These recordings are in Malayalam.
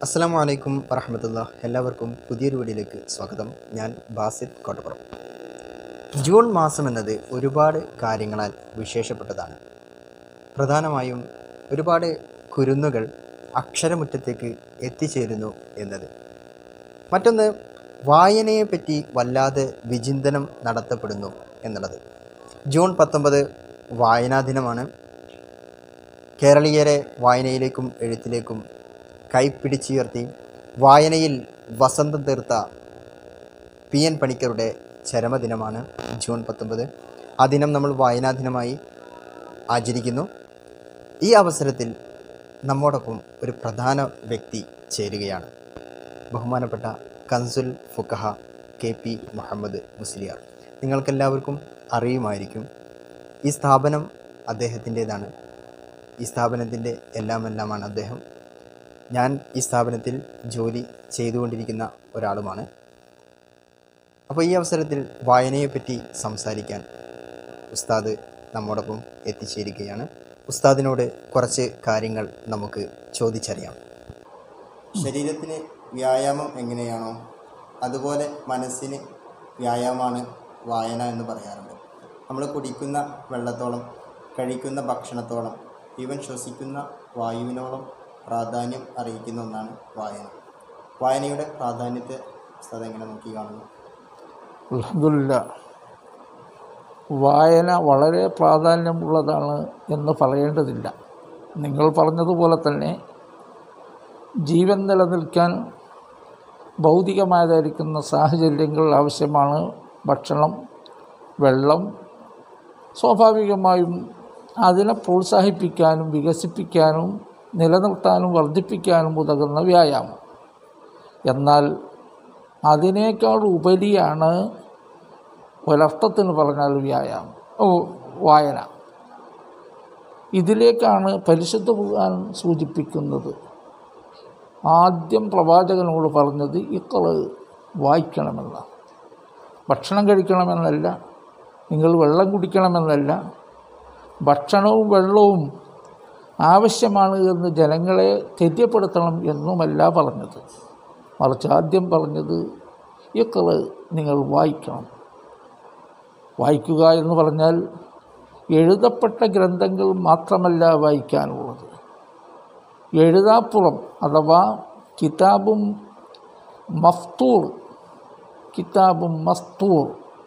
അസ്സാം വലൈക്കും വറഹമത്തുള്ള എല്ലാവർക്കും പുതിയൊരു വീഡിയോയിലേക്ക് സ്വാഗതം ഞാൻ ബാസിദ് കോട്ടപ്പുറം ജൂൺ മാസം എന്നത് ഒരുപാട് കാര്യങ്ങളാൽ വിശേഷപ്പെട്ടതാണ് പ്രധാനമായും ഒരുപാട് കുരുന്നുകൾ അക്ഷരമുറ്റത്തേക്ക് എത്തിച്ചേരുന്നു എന്നത് മറ്റൊന്ന് വായനയെപ്പറ്റി വല്ലാതെ വിചിന്തനം നടത്തപ്പെടുന്നു എന്നുള്ളത് ജൂൺ പത്തൊമ്പത് വായനാ ദിനമാണ് കേരളീയരെ വായനയിലേക്കും എഴുത്തിലേക്കും കൈപ്പിടിച്ചുയർത്തി വായനയിൽ വസന്തം തീർത്ത പി എൻ പണിക്കരുടെ ചരമദിനമാണ് ജൂൺ പത്തൊമ്പത് ആ ദിനം നമ്മൾ വായനാ ദിനമായി ആചരിക്കുന്നു ഈ അവസരത്തിൽ നമ്മോടൊപ്പം ഒരു പ്രധാന വ്യക്തി ചേരുകയാണ് ബഹുമാനപ്പെട്ട കൻസുൽ ഫുക്കഹ കെ പി മുഹമ്മദ് മുസ്ലിയാർ നിങ്ങൾക്കെല്ലാവർക്കും അറിയുമായിരിക്കും ഈ സ്ഥാപനം അദ്ദേഹത്തിൻ്റേതാണ് ഈ സ്ഥാപനത്തിൻ്റെ എല്ലാം എല്ലാമാണ് അദ്ദേഹം ഞാൻ ഈ സ്ഥാപനത്തിൽ ജോലി ചെയ്തുകൊണ്ടിരിക്കുന്ന ഒരാളുമാണ് അപ്പോൾ ഈ അവസരത്തിൽ വായനയെപ്പറ്റി സംസാരിക്കാൻ ഉസ്താദ് നമ്മോടൊപ്പം എത്തിച്ചേരുകയാണ് ഉസ്താദിനോട് കുറച്ച് കാര്യങ്ങൾ നമുക്ക് ചോദിച്ചറിയാം ശരീരത്തിന് വ്യായാമം എങ്ങനെയാണോ അതുപോലെ മനസ്സിന് വ്യായാമമാണ് വായന എന്ന് പറയാറുണ്ട് നമ്മൾ കുടിക്കുന്ന വെള്ളത്തോളം കഴിക്കുന്ന ഭക്ഷണത്തോളം ഈവൻ ശ്വസിക്കുന്ന വായുവിനോളം പ്രാധാന്യം അറിയിക്കുന്ന ഒന്നാണ് വായന വായനയുടെ പ്രാധാന്യത്തെ ഉസ്താദ് എങ്ങനെ നോക്കി കാണുന്നു അൽഹംദുലില്ലാ വായന വളരെ പ്രാധാന്യമുള്ളതാണ് എന്ന് പറയേണ്ടതില്ല നിങ്ങൾ പറഞ്ഞതുപോലെ തന്നെ ജീവൻ നിലനിൽക്കാൻ ഭൗതികമായതായിരിക്കുന്ന സാഹചര്യങ്ങൾ ആവശ്യമാണ് ഭക്ഷണം വെള്ളം സ്വാഭാവികമായും അതിനെ പ്രോത്സാഹിപ്പിക്കാനും വികസിപ്പിക്കാനും നിലനിർത്താനും വർദ്ധിപ്പിക്കാനും ഉതകുന്ന വ്യായാമം എന്നാൽ അതിനേക്കാൾ ഉപരിയാണ് ഒരർത്ഥത്തിന് പറഞ്ഞാൽ വ്യായാമം ഓ വായന ഇതിലേക്കാണ് പരിശുദ്ധ ഖുർആൻ സൂചിപ്പിക്കുന്നത് ആദ്യം പ്രവാചകനോട് പറഞ്ഞത് ഇക്കള് വായിക്കണമെന്ന ഭക്ഷണം കഴിക്കണമെന്നല്ല നിങ്ങൾ വെള്ളം കുടിക്കണമെന്നല്ല ഭക്ഷണവും വെള്ളവും ആവശ്യമാണ് എന്ന് ജനങ്ങളെ തെര്യപ്പെടുത്തണം എന്നുമല്ല പറഞ്ഞത് മറിച്ച് ആദ്യം പറഞ്ഞത് ഇക്കള് നിങ്ങൾ വായിക്കണം വായിക്കുക എന്ന് പറഞ്ഞാൽ എഴുതപ്പെട്ട ഗ്രന്ഥങ്ങൾ മാത്രമല്ല വായിക്കാനുള്ളത് എഴുതാപ്പുറം അഥവാ കിതാബും മഫ്തൂർ കിതാബും മസ്തൂർ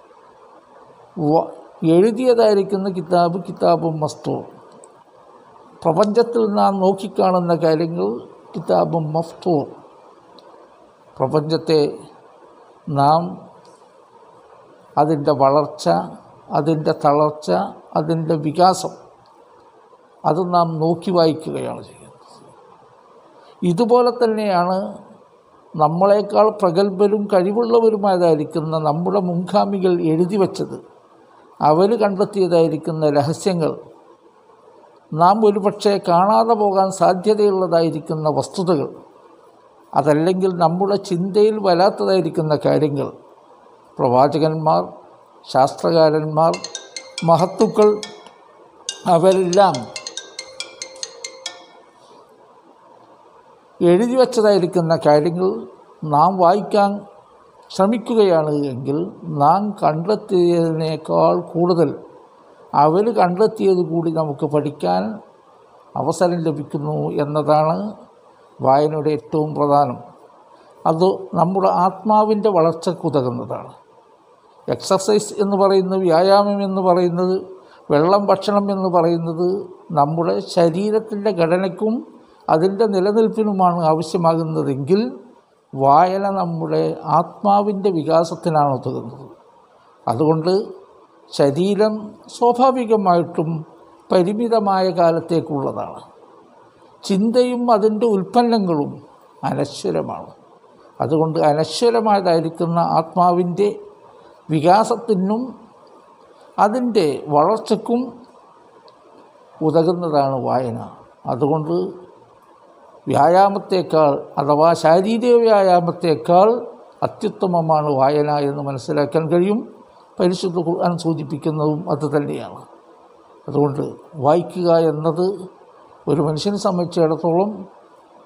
വ- എഴുതിയതായിരിക്കുന്ന കിതാബ് കിതാബും മസ്തൂർ പ്രപഞ്ചത്തിൽ നാം നോക്കിക്കാണുന്ന കാര്യങ്ങൾ കിതാബും മഫ്തൂർ പ്രപഞ്ചത്തെ നാം അതിൻ്റെ വളർച്ച അതിൻ്റെ തളർച്ച അതിൻ്റെ വികാസം അത് നാം നോക്കി വായിക്കുകയാണ് ചെയ്യുന്നത് ഇതുപോലെ തന്നെയാണ് നമ്മളെക്കാൾ പ്രഗത്ഭരും കഴിവുള്ളവരുമായതായിരിക്കുന്ന നമ്മുടെ മുൻഗാമികൾ എഴുതി വച്ചത് അവർ കണ്ടെത്തിയതായിരിക്കുന്ന രഹസ്യങ്ങൾ നാം ഒരുപക്ഷെ കാണാതെ പോകാൻ സാധ്യതയുള്ളതായിരിക്കുന്ന വസ്തുതകൾ അതല്ലെങ്കിൽ നമ്മുടെ ചിന്തയിൽ വരാത്തതായിരിക്കുന്ന കാര്യങ്ങൾ പ്രവാചകന്മാർ ശാസ്ത്രകാരന്മാർ മഹത്തുക്കൾ അവരെല്ലാം എഴുതി വച്ചതായിരിക്കുന്ന കാര്യങ്ങൾ നാം വായിക്കാൻ ശ്രമിക്കുകയാണ് എങ്കിൽ നാം കണ്ടെത്തിയതിനേക്കാൾ കൂടുതൽ അവർ കണ്ടെത്തിയത് കൂടി നമുക്ക് പഠിക്കാൻ അവസരം ലഭിക്കുന്നു എന്നതാണ് വായനയുടെ ഏറ്റവും പ്രധാനം അത് നമ്മുടെ ആത്മാവിൻ്റെ വളർച്ചയ്ക്കുതകുന്നതാണ് എക്സസൈസ് എന്ന് പറയുന്നത് വ്യായാമം എന്ന് പറയുന്നത് വെള്ളം ഭക്ഷണം എന്ന് പറയുന്നത് നമ്മുടെ ശരീരത്തിൻ്റെ ഘടനയ്ക്കും അതിൻ്റെ നിലനിൽപ്പിനുമാണ് ആവശ്യമാകുന്നതെങ്കിൽ വായന നമ്മുടെ ആത്മാവിൻ്റെ വികാസത്തിനാണ് ഉതകുന്നത് അതുകൊണ്ട് ശരീരം സ്വാഭാവികമായിട്ടും പരിമിതമായ കാലത്തേക്കുള്ളതാണ് ചിന്തയും അതിൻ്റെ ഉൽപ്പന്നങ്ങളും അനശ്വരമാണ് അതുകൊണ്ട് അനശ്വരമായതായിരിക്കുന്ന ആത്മാവിൻ്റെ വികാസത്തിനും അതിൻ്റെ വളർച്ചയ്ക്കും ഉതകുന്നതാണ് വായന അതുകൊണ്ട് വ്യായാമത്തേക്കാൾ അഥവാ ശാരീരിക വ്യായാമത്തേക്കാൾ അത്യുത്തമമാണ് വായന എന്ന് മനസ്സിലാക്കാൻ കഴിയും പരിശുദ്ധ ഖുർആൻ സൂചിപ്പിക്കുന്നതും അത് തന്നെയാണ് അതുകൊണ്ട് വായിക്കുക എന്നത് ഒരു മനുഷ്യനെ സംബന്ധിച്ചിടത്തോളം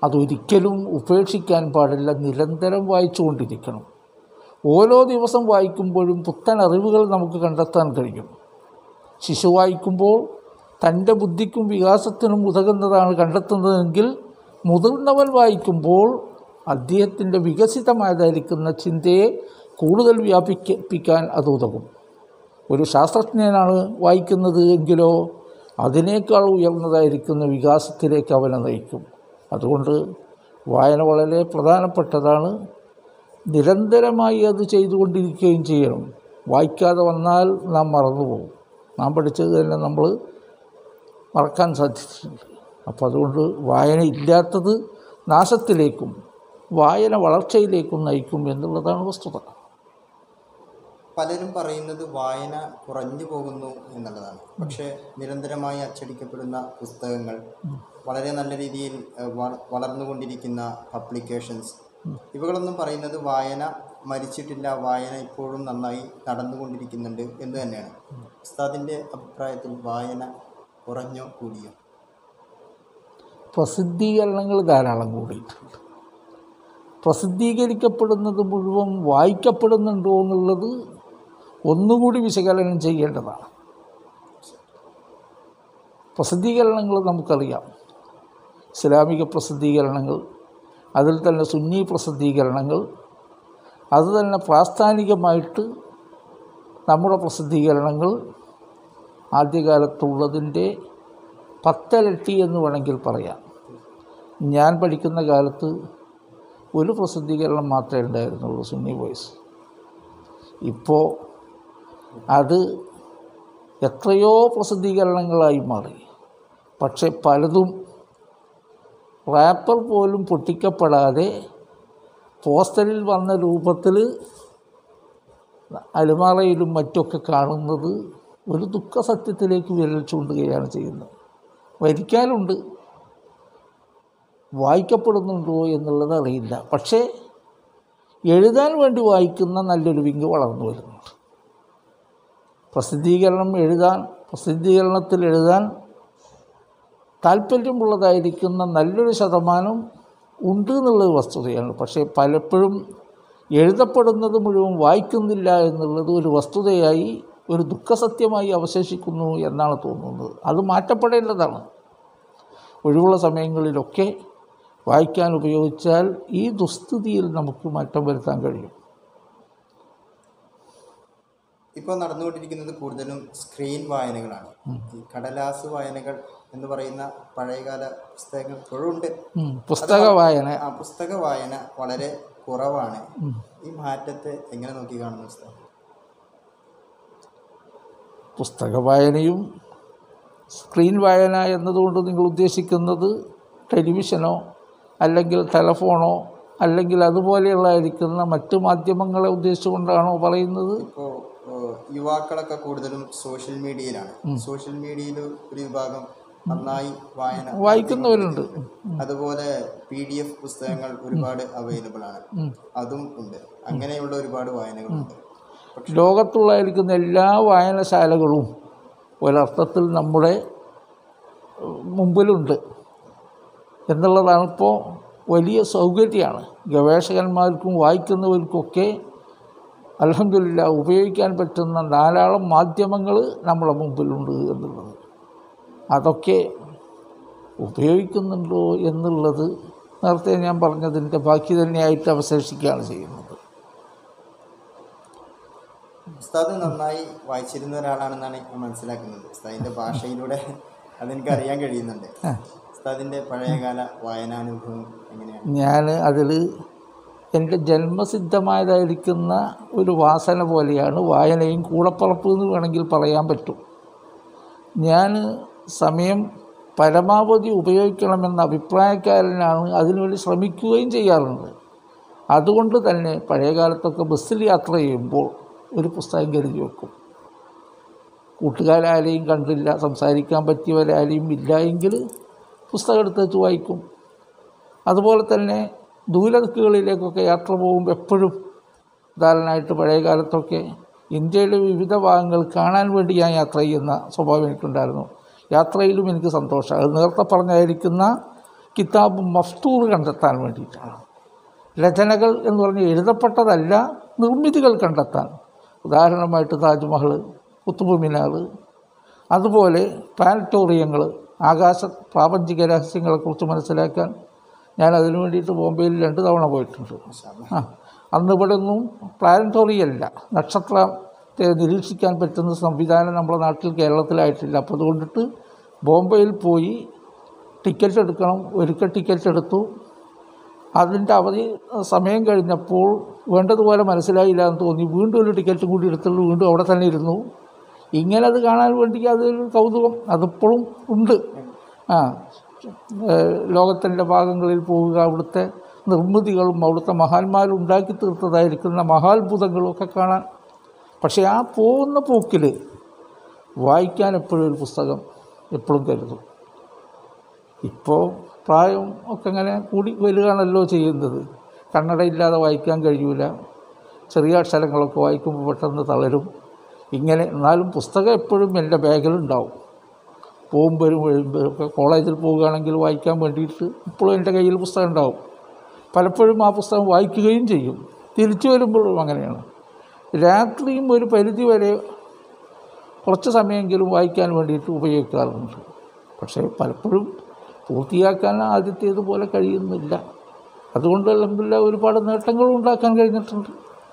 അതൊരിക്കലും ഉപേക്ഷിക്കാൻ പാടില്ല നിരന്തരം വായിച്ചുകൊണ്ടിരിക്കണം ഓരോ ദിവസം വായിക്കുമ്പോഴും പുത്തൻ അറിവുകൾ നമുക്ക് കണ്ടെത്താൻ കഴിയും ശിശു വായിക്കുമ്പോൾ തൻ്റെ ബുദ്ധിക്കും വികാസത്തിനും ഉതകുന്നതാണ് കണ്ടെത്തുന്നതെങ്കിൽ മുതിർന്നവൻ വായിക്കുമ്പോൾ അദ്ദേഹത്തിൻ്റെ വികസിതമായതായിരിക്കുന്ന ചിന്തയെ കൂടുതൽ വ്യാപിപ്പിക്കാൻ അത് ഉതകും ഒരു ശാസ്ത്രജ്ഞനാണ് വായിക്കുന്നത് എങ്കിലോ അതിനേക്കാൾ ഉയർന്നതായിരിക്കുന്ന വികാസത്തിലേക്ക് അവനെ നയിക്കും അതുകൊണ്ട് വായന വളരെ പ്രധാനപ്പെട്ടതാണ് നിരന്തരമായി അത് ചെയ്തുകൊണ്ടിരിക്കുകയും ചെയ്യണം വായിക്കാതെ വന്നാൽ നാം മറന്നുപോകും നാം പഠിച്ചത് തന്നെ നമ്മൾ മറക്കാൻ സാധിച്ചിട്ടുണ്ട് അപ്പോൾ അതുകൊണ്ട് വായന ഇല്ലാത്തത് നാശത്തിലേക്കും വായന വളർച്ചയിലേക്കും നയിക്കും എന്നുള്ളതാണ് വസ്തുത പലരും പറയുന്നത് വായന കുറഞ്ഞു പോകുന്നു എന്നുള്ളതാണ് പക്ഷേ നിരന്തരമായി അച്ചടിക്കപ്പെടുന്ന പുസ്തകങ്ങൾ വളരെ നല്ല രീതിയിൽ ഏഹ്, വ- വളർന്നുകൊണ്ടിരിക്കുന്ന പബ്ലിക്കേഷൻസ് ഇവകളൊന്നും പറയുന്നത് വായന മരിച്ചിട്ടില്ല വായന ഇപ്പോഴും നന്നായി നടന്നുകൊണ്ടിരിക്കുന്നുണ്ട് എന്ന് തന്നെയാണ് ഉസ്താദിൻ്റെ അഭിപ്രായത്തിൽ വായന കുറഞ്ഞോ കൂടിയോ പ്രസിദ്ധീകരണങ്ങൾ ധാരാളം കൂടിയിട്ടുണ്ട് പ്രസിദ്ധീകരിക്കപ്പെടുന്നത് മുഴുവൻ വായിക്കപ്പെടുന്നുണ്ടോ എന്നുള്ളത് ഒന്നുകൂടി വിശകലനം ചെയ്യേണ്ടതാണ് പ്രസിദ്ധീകരണങ്ങൾ നമുക്കറിയാം ഇസ്ലാമിക പ്രസിദ്ധീകരണങ്ങൾ അതിൽ തന്നെ സുന്നി പ്രസിദ്ധീകരണങ്ങൾ അത് തന്നെ പ്രാസ്ഥാനികമായിട്ട് നമ്മുടെ പ്രസിദ്ധീകരണങ്ങൾ ആദ്യകാലത്തുള്ളതിൻ്റെ പത്തരട്ടി എന്ന് വേണമെങ്കിൽ പറയാം ഞാൻ പഠിക്കുന്ന കാലത്ത് ഒരു പ്രസിദ്ധീകരണം മാത്രമേ ഉണ്ടായിരുന്നുള്ളൂ സുന്നി വോയിസ് ഇപ്പോൾ അത് എത്രയോ പ്രസിദ്ധീകരണങ്ങളായി മാറി പക്ഷെ പലതും റാപ്പർ പോലും പൊട്ടിക്കപ്പെടാതെ പോസ്റ്ററിൽ വന്ന രൂപത്തിൽ അലുമാറയിലും മറ്റൊക്കെ കാണുന്നത് ഒരു ദുഃഖസത്യത്തിലേക്ക് വിരൽ ചൂണ്ടുകയാണ് ചെയ്യുന്നത് വരിക്കാനുണ്ട് വായിക്കപ്പെടുന്നുണ്ടോ എന്നുള്ളത് അറിയില്ല പക്ഷേ എഴുതാൻ വേണ്ടി വായിക്കുന്ന നല്ലൊരു വിങ്ക് വളർന്നു വരുന്നുണ്ട് പ്രസിദ്ധീകരണം എഴുതാൻ പ്രസിദ്ധീകരണത്തിൽ എഴുതാൻ താല്പര്യമുള്ളതായിരിക്കുന്ന നല്ലൊരു ശതമാനം ഉണ്ട് എന്നുള്ളത് വസ്തുതയാണ് പക്ഷേ പലപ്പോഴും എഴുതപ്പെടുന്നത് മുഴുവൻ വായിക്കുന്നില്ല എന്നുള്ളത് ഒരു വസ്തുതയായി ഒരു ദുഃഖസത്യമായി അവശേഷിക്കുന്നു എന്നാണ് തോന്നുന്നത് അത് മാറ്റപ്പെടേണ്ടതാണ് ഒഴിവുള്ള സമയങ്ങളിലൊക്കെ വായിക്കാൻ ഉപയോഗിച്ചാൽ ഈ ദുസ്ഥിതിയിൽ നമുക്ക് മാറ്റം വരുത്താൻ കഴിയും ഇപ്പോൾ നടന്നുകൊണ്ടിരിക്കുന്നത് കൂടുതലും സ്ക്രീൻ വായനകളാണ് ഈ കടലാസ് വായനകൾ എന്ന് പറയുന്ന പഴയകാല പുസ്തകങ്ങൾ ഇപ്പോഴും ഉണ്ട് ഉം, പുസ്തക വായന ആ പുസ്തക വായന വളരെ കുറവാണ് ഈ മാറ്റത്തെ എങ്ങനെ നോക്കി കാണുന്നു ഉസ്താദ് പുസ്തക വായനയും സ്ക്രീൻ വായന എന്നതുകൊണ്ട് നിങ്ങൾ ഉദ്ദേശിക്കുന്നത് ടെലിവിഷനോ അല്ലെങ്കിൽ ടെലഫോണോ അല്ലെങ്കിൽ അതുപോലെയുള്ളതായിരിക്കുന്ന മറ്റു മാധ്യമങ്ങളെ ഉദ്ദേശിച്ചുകൊണ്ടാണോ പറയുന്നത് ഇപ്പോൾ യുവാക്കളൊക്കെ കൂടുതലും സോഷ്യൽ മീഡിയയിലാണ് സോഷ്യൽ മീഡിയയിൽ ഒരു വിഭാഗം നന്നായി വായന വായിക്കുന്നവരുണ്ട് അതുപോലെ പി ഡി എഫ് പുസ്തകങ്ങൾ ഒരുപാട് അവൈലബിൾ ആണ് അതും ഉണ്ട് അങ്ങനെയുള്ള ഒരുപാട് വായനകളുണ്ട് ലോകത്തുള്ളതായിരിക്കുന്ന എല്ലാ വായനശാലകളും ഒരർത്ഥത്തിൽ നമ്മുടെ ഉം, മുമ്പിലുണ്ട് എന്നുള്ളതാണ് ഇപ്പോൾ വലിയ സൗകര്യമാണ് ഗവേഷകന്മാർക്കും വായിക്കുന്നവർക്കൊക്കെ അലഹമില്ല ഉപയോഗിക്കാൻ പറ്റുന്ന ധാരാളം മാധ്യമങ്ങൾ നമ്മുടെ മുമ്പിലുണ്ട് എന്നുള്ളത് അതൊക്കെ ഉപയോഗിക്കുന്നുണ്ടോ എന്നുള്ളത് നേരത്തെ ഞാൻ പറഞ്ഞതിൻ്റെ ബാക്കി തന്നെയായിട്ട് അവശേഷിക്കുകയാണ് ചെയ്യുന്നത് ഉസ്താദ് നന്നായി വായിച്ചിരുന്ന ഒരാളാണെന്നാണ് ഞാൻ മനസ്സിലാക്കുന്നത് ഉസ്താദിന്റെ ഭാഷയിലൂടെ അതെനിക്ക് അറിയാൻ കഴിയുന്നുണ്ട് ഉസ്താദിന്റെ പഴയകാല വായനാനുഭവം എങ്ങനെയാണ് ഞാൻ അതിൽ എൻ്റെ ജന്മസിദ്ധമായതായിരിക്കുന്ന ഒരു വാസന പോലെയാണ് വായനയും കൂടപ്പറപ്പ് എന്ന് വേണമെങ്കിൽ പറയാൻ പറ്റും ഞാൻ സമയം പരമാവധി ഉപയോഗിക്കണമെന്ന അഭിപ്രായക്കാരനാണ് അതിനുവേണ്ടി ശ്രമിക്കുകയും ചെയ്യാറുണ്ട് അതുകൊണ്ട് തന്നെ പഴയ കാലത്തൊക്കെ ബസ്സിൽ യാത്ര ചെയ്യുമ്പോൾ ഒരു പുസ്തകം കരുതി വെക്കും കൂട്ടുകാരാരെയും കണ്ടില്ല സംസാരിക്കാൻ പറ്റിയവരാരെയും ഇല്ല എങ്കിൽ പുസ്തകം എടുത്ത് വെച്ച് വായിക്കും അതുപോലെ തന്നെ ദൂരദിക്കുകളിലേക്കൊക്കെ യാത്ര പോകുമ്പോൾ എപ്പോഴും ഉദാഹരണമായിട്ട് പഴയ കാലത്തൊക്കെ ഇന്ത്യയിലെ വിവിധ ഭാഗങ്ങൾ കാണാൻ വേണ്ടി ഞാൻ യാത്ര ചെയ്യുന്ന സ്വഭാവം എനിക്കുണ്ടായിരുന്നു യാത്രയിലും എനിക്ക് സന്തോഷം അത് നേരത്തെ പറഞ്ഞായിരിക്കുന്ന കിതാബ് മഫ്തൂർ കണ്ടെത്താൻ വേണ്ടിയിട്ടാണ് രചനകൾ എന്ന് പറഞ്ഞ് എഴുതപ്പെട്ടതല്ല നിർമ്മിതികൾ കണ്ടെത്താൻ ഉദാഹരണമായിട്ട് താജ്മഹൽ കുത്തുബ് മിനാർ അതുപോലെ പ്ലാനറ്റോറിയങ്ങൾ ആകാശ പ്രാപഞ്ചിക രഹസ്യങ്ങളെക്കുറിച്ച് മനസ്സിലാക്കാൻ ഞാൻ അതിനു വേണ്ടിയിട്ട് ബോംബെയിൽ രണ്ട് തവണ പോയിട്ടുണ്ട് ആ അന്ന് ഇവിടെ ഒന്നും പ്ലാനറ്റോറിയല്ല നക്ഷത്രത്തെ നിരീക്ഷിക്കാൻ പറ്റുന്ന സംവിധാനം നമ്മുടെ നാട്ടിൽ കേരളത്തിലായിട്ടില്ല അപ്പോൾ അതുകൊണ്ടിട്ട് ബോംബെയിൽ പോയി ടിക്കറ്റ് എടുക്കണം ഒരിക്കൽ ടിക്കറ്റ് എടുത്തു അതിൻ്റെ അവധി സമയം കഴിഞ്ഞപ്പോൾ വേണ്ടതുപോലെ മനസ്സിലായില്ല എന്ന് തോന്നി വീണ്ടും ഒരു ടിക്കറ്റ് കൂടി എടുത്തുള്ളൂ വീണ്ടും അവിടെ തന്നെ ഇരുന്നു ഇങ്ങനെ അത് കാണാൻ വേണ്ടി അതൊരു കൗതുകം അതിപ്പോഴും ഉണ്ട് ആ ലോകത്തിൻ്റെ ഭാഗങ്ങളിൽ പോവുക അവിടുത്തെ നിർമ്മിതികളും അവിടുത്തെ മഹാന്മാരും ഉണ്ടാക്കി തീർത്തതായിരിക്കുന്ന മഹാത്ഭുതങ്ങളും ഒക്കെ കാണാൻ പക്ഷേ ആ പോകുന്ന പോക്കിൽ വായിക്കാൻ എപ്പോഴും ഒരു പുസ്തകം എപ്പോഴും കരുതും ഇപ്പോൾ പ്രായം ഒക്കെ ഇങ്ങനെ കൂടി വരികയാണല്ലോ ചെയ്യുന്നത് കണ്ണടയില്ലാതെ വായിക്കാൻ കഴിയൂല ചെറിയ അക്ഷരങ്ങളൊക്കെ വായിക്കുമ്പോൾ പെട്ടെന്ന് തളരും ഇങ്ങനെ എന്നാലും പുസ്തകം എപ്പോഴും എൻ്റെ ബാഗിലുണ്ടാവും പോകുമ്പോഴും വരുമ്പോഴും ഒക്കെ കോളേജിൽ പോവുകയാണെങ്കിൽ വായിക്കാൻ വേണ്ടിയിട്ട് ഇപ്പോഴും എൻ്റെ കയ്യിൽ പുസ്തകം ഉണ്ടാവും പലപ്പോഴും ആ പുസ്തകം വായിക്കുകയും ചെയ്യും തിരിച്ചു വരുമ്പോഴും അങ്ങനെയാണ് രാത്രിയും ഒരു പരിധി വരെ കുറച്ച് സമയമെങ്കിലും വായിക്കാൻ വേണ്ടിയിട്ട് ഉപയോഗിക്കാറുണ്ട് പക്ഷേ പലപ്പോഴും പൂർത്തിയാക്കാൻ ആദ്യത്തേതുപോലെ കഴിയുന്നില്ല അതുകൊണ്ട് അലഹമില്ല ഒരുപാട് നേട്ടങ്ങളും ഉണ്ടാക്കാൻ കഴിഞ്ഞിട്ടുണ്ട്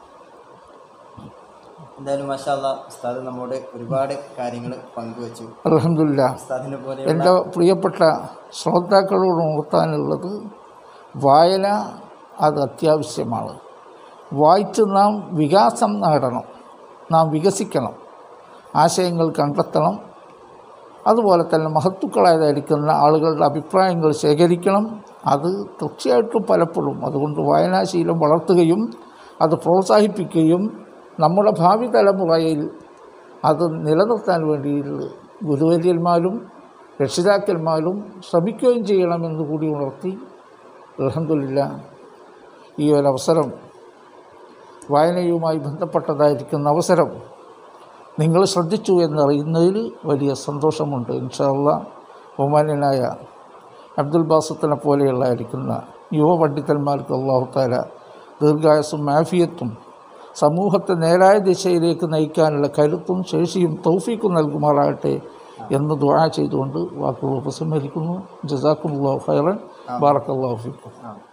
എന്തായാലും മഷാല്ല ഉസ്താദ് നമ്മോട് ഒരുപാട് കാര്യങ്ങൾ പങ്കുവച്ചു അലഹമില്ല ഉസ്താദിനെ പോലെ എൻ്റെ പ്രിയപ്പെട്ട ശ്രോതാക്കളോട് ഉണർത്താനുള്ളത് വായന അത് അത്യാവശ്യമാണ് വായിച്ച് നാം വികാസം നേടണം നാം വികസിക്കണം ആശയങ്ങൾ കണ്ടെത്തണം അതുപോലെ തന്നെ മഹത്തുക്കളായതായിരിക്കുന്ന ആളുകളുടെ അഭിപ്രായങ്ങൾ ശേഖരിക്കണം അത് തീർച്ചയായിട്ടും പലപ്പോഴും അതുകൊണ്ട് വായനാശീലം വളർത്തുകയും അത് പ്രോത്സാഹിപ്പിക്കുകയും നമ്മുടെ ഭാവി തലമുറയിൽ അത് നിലനിർത്താൻ വേണ്ടിയിട്ട് ഗുരുവര്യന്മാരും രക്ഷിതാക്കന്മാരും ശ്രമിക്കുകയും ചെയ്യണമെന്ന് കൂടി ഉണർത്തി അലഹമില്ല ഈ ഒരവസരം വായനയുമായി ബന്ധപ്പെട്ടതായിരിക്കുന്ന അവസരം നിങ്ങൾ ശ്രദ്ധിച്ചു എന്നറിയുന്നതിൽ വലിയ സന്തോഷമുണ്ട് ഇൻഷാല്ല ബഹുമാന്യനായ അബ്ദുൽ ബാസത്തിനെ പോലെയുള്ളതായിരിക്കുന്ന യുവ പണ്ഡിതന്മാർക്ക് അള്ളാഹു താല ദീർഘായുസും മാഫിയത്തും സമൂഹത്തെ നേരായ ദിശയിലേക്ക് നയിക്കാനുള്ള കരുത്തും ശേഷിയും തൗഫീക്കും നൽകുമാറാകട്ടെ എന്ന് ദുആ ചെയ്തുകൊണ്ട് വാക്കുകൾ ഉപസംഹരിക്കുന്നു ജസാക്കുമുല്ലാഹു ഖൈറൻ ബാറക്കല്ലാഹു ഫീക്കും ആ